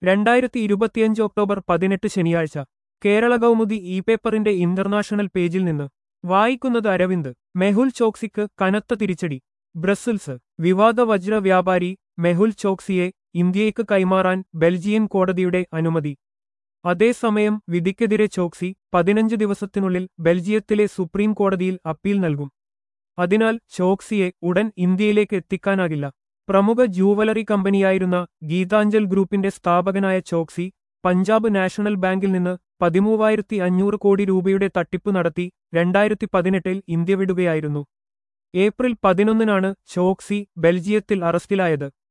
രണ്ടായിരത്തി ഇരുപത്തിയഞ്ച് ഒക്ടോബർ പതിനെട്ട് ശനിയാഴ്ച കേരള കൗമുദി ഇ പേപ്പറിന്റെ ഇന്റർനാഷണൽ പേജിൽ നിന്ന് വായിക്കുന്നത് അരവിന്ദ് മെഹുൽ ചോക്സിക്ക് കനത്ത തിരിച്ചടി ബ്രസൽസ് വിവാദ വജ്ര വ്യാപാരി മെഹുൽ ചോക്സിയെ ഇന്ത്യയ്ക്ക് കൈമാറാൻ ബെൽജിയൻ കോടതിയുടെ അനുമതി അതേസമയം വിധിക്കെതിരെ ചോക്സി പതിനഞ്ച് ദിവസത്തിനുള്ളിൽ ബെൽജിയത്തിലെ സുപ്രീം കോടതിയിൽ അപ്പീൽ നൽകും അതിനാൽ ചോക്സിയെ ഉടൻ ഇന്ത്യയിലേക്ക് എത്തിക്കാനാകില്ല പ്രമുഖ ജൂവലറി കമ്പനിയായിരുന്ന ഗീതാഞ്ജൽ ഗ്രൂപ്പിന്റെ സ്ഥാപകനായ ചോക്സി പഞ്ചാബ് നാഷണൽ ബാങ്കിൽ നിന്ന് പതിമൂവായിരത്തി അഞ്ഞൂറ് കോടി രൂപയുടെ തട്ടിപ്പ് നടത്തി രണ്ടായിരത്തി പതിനെട്ടിൽ ഇന്ത്യ വിടുകയായിരുന്നു ഏപ്രിൽ പതിനൊന്നിനാണ് ചോക്സി ബെൽജിയത്തിൽ അറസ്റ്റിലായത്